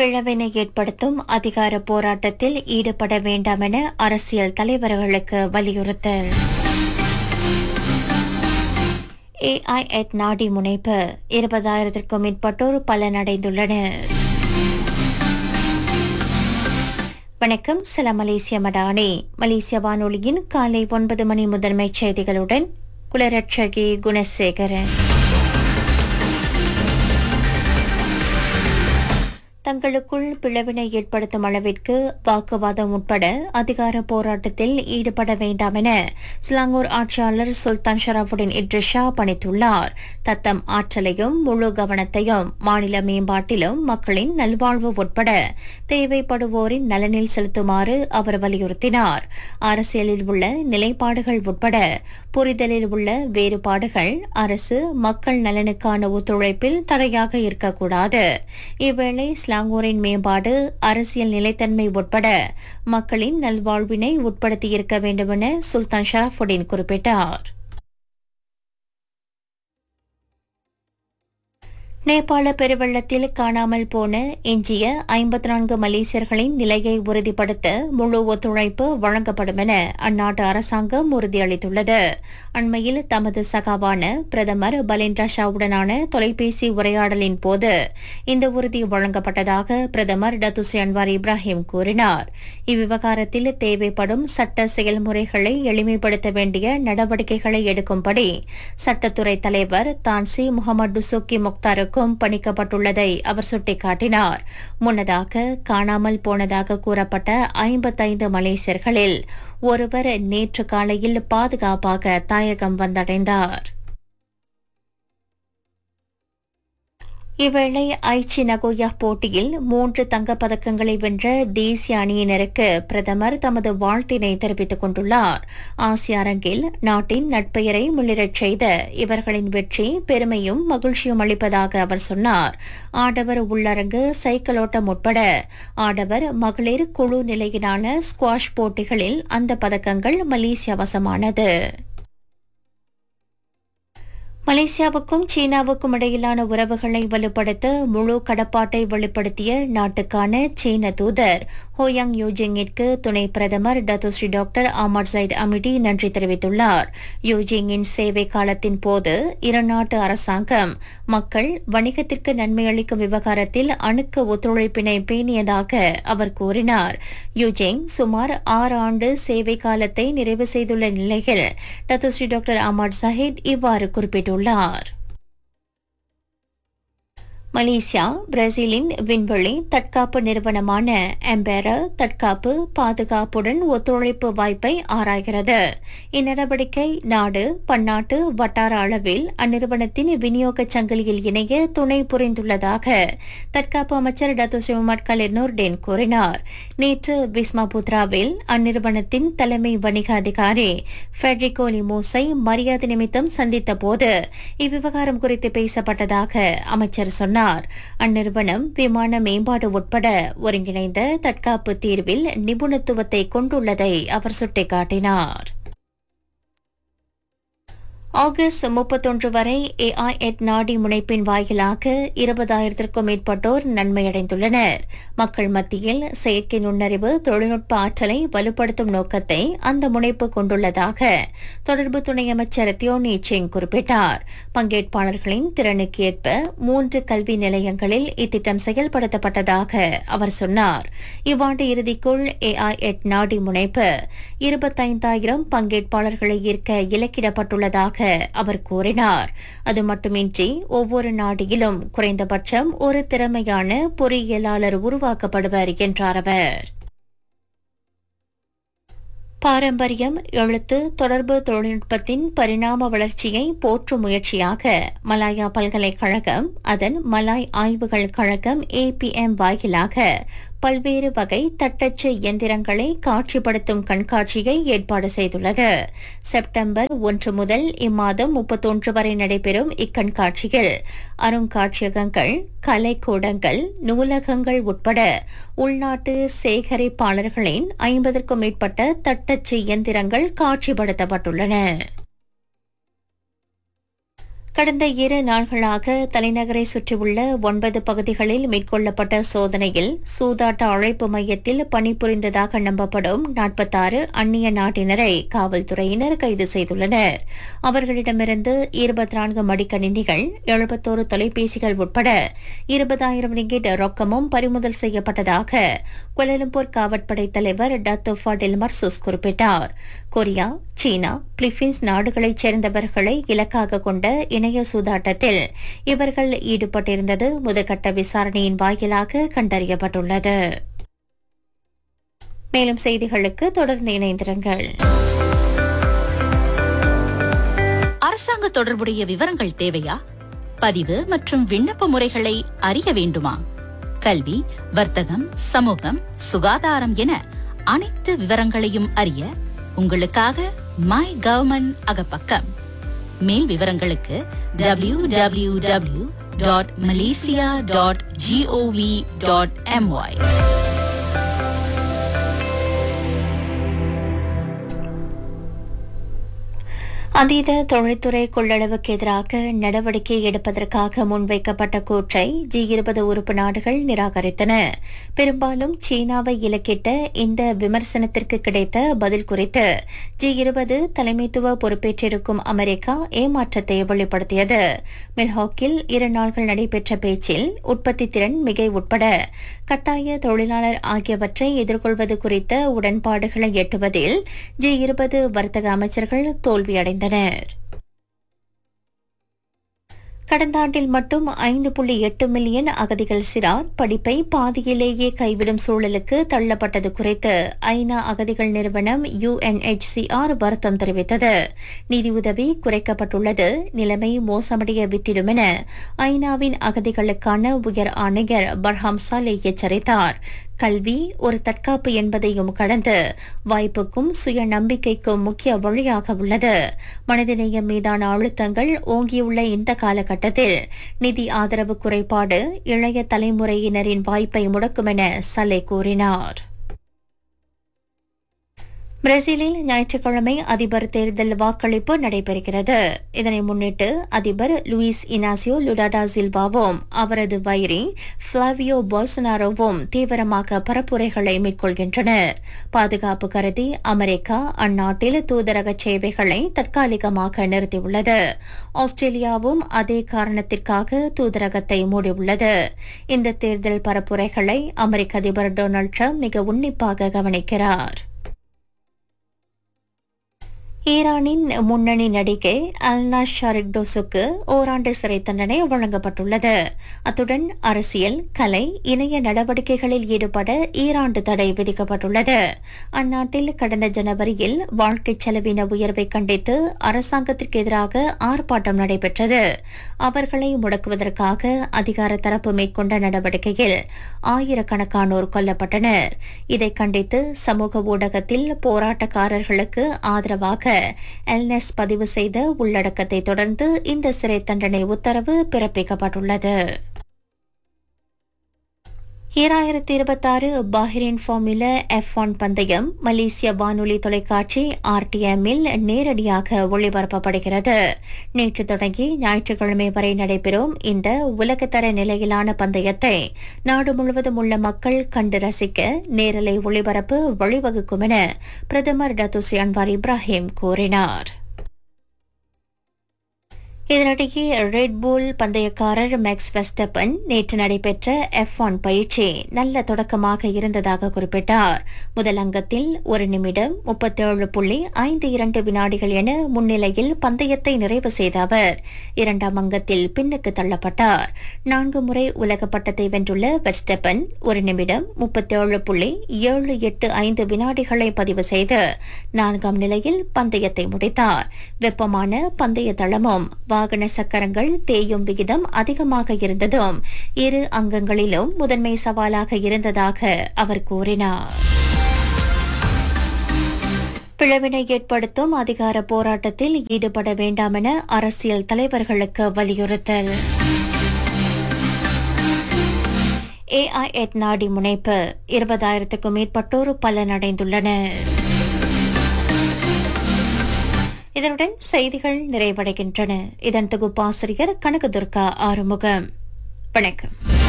பிளவினை ஏற்படுத்தும் அதிகார போராட்டத்தில் ஈடுபட வேண்டாம் என அரசியல் தலைவர்களுக்கு வலியுறுத்தல் ஏஐ எட் நாடி முனைப்பு இருபதாயிரத்திற்கும் மேற்பட்டோர் பலனடைந்துள்ளனர் வணக்கம் சில மலேசிய மடானி மலேசிய வானொலியின் காலை ஒன்பது மணி முதன்மை செய்திகளுடன் குலரட்சகி குணசேகரன் தங்களுக்குள் பிளவினை ஏற்படுத்தும் அளவிற்கு வாக்குவாதம் உட்பட அதிகார போராட்டத்தில் ஈடுபட வேண்டாம் என சிலாங்கூர் ஆட்சியாளர் சுல்தான் ஷராஃபுடின் இட்ரிஷா பணித்துள்ளார் தத்தம் ஆற்றலையும் முழு கவனத்தையும் மாநில மேம்பாட்டிலும் மக்களின் நல்வாழ்வு உட்பட தேவைப்படுவோரின் நலனில் செலுத்துமாறு அவர் வலியுறுத்தினார் அரசியலில் உள்ள நிலைப்பாடுகள் உட்பட புரிதலில் உள்ள வேறுபாடுகள் அரசு மக்கள் நலனுக்கான ஒத்துழைப்பில் தடையாக இருக்கக்கூடாது இவ்வேளை ஸ்லாங்கூரின் மேம்பாடு அரசியல் நிலைத்தன்மை உட்பட மக்களின் நல்வாழ்வினை உட்படுத்தியிருக்க வேண்டுமென சுல்தான் ஷராஃபுடீன் குறிப்பிட்டார் நேபாள பெருவெள்ளத்தில் காணாமல் போன எஞ்சிய ஐம்பத்தி நான்கு மலேசியர்களின் நிலையை உறுதிப்படுத்த முழு ஒத்துழைப்பு வழங்கப்படும் என அந்நாட்டு அரசாங்கம் உறுதியளித்துள்ளது அண்மையில் தமது சகாவான பிரதமர் பலிண்டா ஷாவுடனான தொலைபேசி உரையாடலின் போது இந்த உறுதி வழங்கப்பட்டதாக பிரதமர் டத்துசி அன்வார் இப்ராஹிம் கூறினார் இவ்விவகாரத்தில் தேவைப்படும் சட்ட செயல்முறைகளை எளிமைப்படுத்த வேண்டிய நடவடிக்கைகளை எடுக்கும்படி சட்டத்துறை தலைவர் தான்சி முகமது டுசுக்கி முக்தாருக்கு பணிக்கும் பணிக்கப்பட்டுள்ளதை அவர் சுட்டிக்காட்டினார் முன்னதாக காணாமல் போனதாக கூறப்பட்ட ஐம்பத்தைந்து மலேசியர்களில் ஒருவர் நேற்று காலையில் பாதுகாப்பாக தாயகம் வந்தடைந்தார் இவ்வேளை ஐச்சி நகோயா போட்டியில் மூன்று தங்கப்பதக்கங்களை வென்ற தேசிய அணியினருக்கு பிரதமர் தமது வாழ்த்தினை தெரிவித்துக் கொண்டுள்ளார் ஆசிய அரங்கில் நாட்டின் நட்பெயரை முன்னிறச் செய்த இவர்களின் வெற்றி பெருமையும் மகிழ்ச்சியும் அளிப்பதாக அவர் சொன்னார் ஆடவர் உள்ளரங்கு சைக்கிளோட்டம் உட்பட ஆடவர் மகளிர் குழு நிலையிலான ஸ்குவாஷ் போட்டிகளில் அந்த பதக்கங்கள் மலேசியா வசமானது மலேசியாவுக்கும் சீனாவுக்கும் இடையிலான உறவுகளை வலுப்படுத்த முழு கடப்பாட்டை வெளிப்படுத்திய நாட்டுக்கான சீன தூதர் ஹோயாங் யூஜிங்கிற்கு துணை பிரதமர் டத்துஸ்ரீ டாக்டர் அமர் சைட் அமிடி நன்றி தெரிவித்துள்ளார் யூஜிங்கின் சேவை காலத்தின் போது இரு நாட்டு அரசாங்கம் மக்கள் வணிகத்திற்கு நன்மை அளிக்கும் விவகாரத்தில் அணுக்க ஒத்துழைப்பினை பேணியதாக அவர் கூறினார் யூஜிங் சுமார் ஆறு ஆண்டு சேவை காலத்தை நிறைவு செய்துள்ள நிலையில் டத்துஸ்ரீ டாக்டர் அமர் சஹித் இவ்வாறு குறிப்பிட்டுள்ளார் தெரிவித்துள்ளார் மலேசியா பிரேசிலின் விண்வெளி தற்காப்பு நிறுவனமான எம்பேரா தற்காப்பு பாதுகாப்புடன் ஒத்துழைப்பு வாய்ப்பை ஆராய்கிறது இந்நடவடிக்கை நாடு பன்னாட்டு வட்டார அளவில் அந்நிறுவனத்தின் விநியோக சங்கிலியில் இணைய துணை புரிந்துள்ளதாக தற்காப்பு அமைச்சர் டத்து சிவமட் கலிர் நூர்டேன் கூறினார் நேற்று விஸ்மாபுத்ராவில் அந்நிறுவனத்தின் தலைமை வணிக அதிகாரி ஃபெட்ரிகோ லிமோஸை மரியாதை நிமித்தம் சந்தித்த போது இவ்விவகாரம் குறித்து பேசப்பட்டதாக அமைச்சர் சொன்னார் சொன்னார் அந்நிறுவனம் விமான மேம்பாடு உட்பட ஒருங்கிணைந்த தற்காப்பு தீர்வில் நிபுணத்துவத்தை கொண்டுள்ளதை அவர் சுட்டிக்காட்டினார் ஆகஸ்ட் முப்பத்தொன்று வரை ஏஐ எட் நாடி முனைப்பின் வாயிலாக இருபதாயிரத்திற்கும் மேற்பட்டோர் நன்மையடைந்துள்ளனர் மக்கள் மத்தியில் செயற்கை நுண்ணறிவு தொழில்நுட்ப ஆற்றலை வலுப்படுத்தும் நோக்கத்தை அந்த முனைப்பு கொண்டுள்ளதாக தொடர்பு துணை அமைச்சர் தியோனி சிங் குறிப்பிட்டார் பங்கேற்பாளர்களின் திறனுக்கு ஏற்ப மூன்று கல்வி நிலையங்களில் இத்திட்டம் செயல்படுத்தப்பட்டதாக அவர் சொன்னார் இவ்வாண்டு இறுதிக்குள் ஏஐ எட் நாடி முனைப்பு இருபத்தைந்தாயிரம் பங்கேற்பாளர்களை ஈர்க்க இலக்கிடப்பட்டுள்ளதாக அவர் கூறினார் அது மட்டுமின்றி ஒவ்வொரு நாடியிலும் குறைந்தபட்சம் ஒரு திறமையான பொறியியலாளர் உருவாக்கப்படுவர் என்றார் அவர் பாரம்பரியம் எழுத்து தொடர்பு தொழில்நுட்பத்தின் பரிணாம வளர்ச்சியை போற்றும் முயற்சியாக மலாயா பல்கலைக்கழகம் அதன் மலாய் ஆய்வுகள் கழகம் ஏபிஎம் வாயிலாக பல்வேறு வகை தட்டச்சு இயந்திரங்களை காட்சிப்படுத்தும் கண்காட்சியை ஏற்பாடு செய்துள்ளது செப்டம்பர் ஒன்று முதல் இம்மாதம் முப்பத்தொன்று வரை நடைபெறும் இக்கண்காட்சியில் அருங்காட்சியகங்கள் கலைக்கூடங்கள் நூலகங்கள் உட்பட உள்நாட்டு சேகரிப்பாளர்களின் ஐம்பதற்கும் மேற்பட்ட தட்டச்சு இயந்திரங்கள் காட்சிப்படுத்தப்பட்டுள்ளன கடந்த இரு நாள்களாக தலைநகரை சுற்றியுள்ள ஒன்பது பகுதிகளில் மேற்கொள்ளப்பட்ட சோதனையில் சூதாட்ட அழைப்பு மையத்தில் பணிபுரிந்ததாக நம்பப்படும் நாற்பத்தாறு அந்நிய நாட்டினரை காவல்துறையினர் கைது செய்துள்ளனர் அவர்களிடமிருந்து இருபத்தி நான்கு மடிக்கணினிகள் எழுபத்தோரு தொலைபேசிகள் உட்பட இருபதாயிரம் ரிங்கிட் ரொக்கமும் பறிமுதல் செய்யப்பட்டதாக கொலலம்பூர் காவற்படை தலைவர் டத்தோஃபா டெல்மர்சூஸ் குறிப்பிட்டார் கொரியா சீனா பிலிப்பீன்ஸ் நாடுகளைச் சேர்ந்தவர்களை இலக்காக கொண்ட இணைய சூதாட்டத்தில் இவர்கள் ஈடுபட்டிருந்தது முதற்கட்ட விசாரணையின் வாயிலாக கண்டறியப்பட்டுள்ளது மேலும் செய்திகளுக்கு தொடர்ந்து இணைந்திருங்கள் அரசாங்க தொடர்புடைய விவரங்கள் தேவையா பதிவு மற்றும் விண்ணப்ப முறைகளை அறிய வேண்டுமா கல்வி வர்த்தகம் சமூகம் சுகாதாரம் என அனைத்து விவரங்களையும் அறிய உங்களுக்காக மை கவர்மெண்ட் அகப்பக்கம் மேல் விவரங்களுக்கு W W W dot Malaysia dot G O V dot M Y அதீத தொழில்துறை கொள்ளளவுக்கு எதிராக நடவடிக்கை எடுப்பதற்காக முன்வைக்கப்பட்ட கூற்றை ஜி இருபது உறுப்பு நாடுகள் நிராகரித்தன பெரும்பாலும் சீனாவை இலக்கிட்ட இந்த விமர்சனத்திற்கு கிடைத்த பதில் குறித்து ஜி இருபது தலைமைத்துவ பொறுப்பேற்றிருக்கும் அமெரிக்கா ஏமாற்றத்தை வெளிப்படுத்தியது மில்ஹாக்கில் இரு நாள்கள் நடைபெற்ற பேச்சில் உற்பத்தி திறன் மிகை உட்பட கட்டாய தொழிலாளர் ஆகியவற்றை எதிர்கொள்வது குறித்த உடன்பாடுகளை எட்டுவதில் ஜி இருபது வர்த்தக அமைச்சர்கள் தோல்வியடைந்தனர் கடந்த ஆண்டில் மட்டும் ஐந்து புள்ளி எட்டு மில்லியன் அகதிகள் சிறார் படிப்பை பாதியிலேயே கைவிடும் சூழலுக்கு தள்ளப்பட்டது குறித்து ஐநா அகதிகள் நிறுவனம் யுஎன்எச்சிஆர் வருத்தம் தெரிவித்தது நிதியுதவி குறைக்கப்பட்டுள்ளது நிலைமை மோசமடைய வித்திடும் என ஐநாவின் அகதிகளுக்கான உயர் ஆணையர் பர்ஹாம் சாலே எச்சரித்தார் கல்வி ஒரு தற்காப்பு என்பதையும் கடந்து வாய்ப்புக்கும் சுய நம்பிக்கைக்கும் முக்கிய வழியாக உள்ளது மனிதநேயம் மீதான அழுத்தங்கள் ஓங்கியுள்ள இந்த காலகட்டத்தில் நிதி ஆதரவு குறைபாடு இளைய தலைமுறையினரின் வாய்ப்பை முடக்கும் என சலே கூறினார் பிரேசிலில் ஞாயிற்றுக்கிழமை அதிபர் தேர்தல் வாக்களிப்பு நடைபெறுகிறது இதனை முன்னிட்டு அதிபர் லூயிஸ் இனாசியோ லுடாடா சில்வாவும் அவரது வைரி பிளாவியோ போல்சனாரோவும் தீவிரமாக பரப்புரைகளை மேற்கொள்கின்றனர் பாதுகாப்பு கருதி அமெரிக்கா அந்நாட்டில் தூதரக சேவைகளை தற்காலிகமாக நிறுத்தியுள்ளது ஆஸ்திரேலியாவும் அதே காரணத்திற்காக தூதரகத்தை மூடியுள்ளது இந்த தேர்தல் பரப்புரைகளை அமெரிக்க அதிபர் டொனால்டு ட்ரம்ப் மிக உன்னிப்பாக கவனிக்கிறார் ஈரானின் முன்னணி நடிகை அல்னா ஷாரிக்டோஸுக்கு ஓராண்டு சிறை தண்டனை வழங்கப்பட்டுள்ளது அத்துடன் அரசியல் கலை இணைய நடவடிக்கைகளில் ஈடுபட ஈராண்டு தடை விதிக்கப்பட்டுள்ளது அந்நாட்டில் கடந்த ஜனவரியில் வாழ்க்கை செலவின உயர்வை கண்டித்து அரசாங்கத்திற்கு எதிராக ஆர்ப்பாட்டம் நடைபெற்றது அவர்களை முடக்குவதற்காக அதிகார தரப்பு மேற்கொண்ட நடவடிக்கையில் ஆயிரக்கணக்கானோர் கொல்லப்பட்டனர் இதை கண்டித்து சமூக ஊடகத்தில் போராட்டக்காரர்களுக்கு ஆதரவாக எல்னெஸ் பதிவு செய்த உள்ளடக்கத்தை தொடர்ந்து இந்த சிறை தண்டனை உத்தரவு பிறப்பிக்கப்பட்டுள்ளது ஈராயிரத்தி இருபத்தாறு பஹ்ரைன் ஃபார்முலா எஃப் ஒன் பந்தயம் மலேசிய வானொலி தொலைக்காட்சி ஆர்டிஎம்மில் நேரடியாக ஒளிபரப்பப்படுகிறது நேற்று தொடங்கி ஞாயிற்றுக்கிழமை வரை நடைபெறும் இந்த உலகத்தர நிலையிலான பந்தயத்தை நாடு முழுவதும் உள்ள மக்கள் கண்டு ரசிக்க நேரலை ஒளிபரப்பு வழிவகுக்கும் என பிரதமர் டத்துசி அன்வார் இப்ராஹிம் கூறினார் இதனிடையே ரெட்பூல் பந்தயக்காரர் மேக்ஸ் வெஸ்டப்பன் நேற்று நடைபெற்ற எஃப் ஒன் பயிற்சி நல்ல தொடக்கமாக இருந்ததாக குறிப்பிட்டார் முதல் அங்கத்தில் ஒரு நிமிடம் முப்பத்தேழு புள்ளி ஐந்து இரண்டு வினாடிகள் என முன்னிலையில் பந்தயத்தை நிறைவு செய்த அவர் இரண்டாம் அங்கத்தில் பின்னுக்கு தள்ளப்பட்டார் நான்கு முறை உலக பட்டத்தை வென்றுள்ள வெஸ்டப்பன் ஒரு நிமிடம் முப்பத்தேழு புள்ளி ஏழு எட்டு ஐந்து வினாடிகளை பதிவு செய்து நான்காம் நிலையில் பந்தயத்தை முடித்தார் வெப்பமான பந்தய தளமும் வாகன சக்கரங்கள் தேயும் விகிதம் அதிகமாக இருந்ததும் இரு அங்கங்களிலும் முதன்மை சவாலாக இருந்ததாக அவர் கூறினார் பிளவினை ஏற்படுத்தும் அதிகார போராட்டத்தில் ஈடுபட வேண்டாம் என அரசியல் தலைவர்களுக்கு வலியுறுத்தல் ஏஐ எட் நாடி முனைப்பு இருபதாயிரத்துக்கும் மேற்பட்டோர் பலனடைந்துள்ளனர் இதனுடன் செய்திகள் நிறைவடைகின்றன இதன் தொகுப்பாசிரியர் கனகதுர்கா ஆறுமுகம் வணக்கம்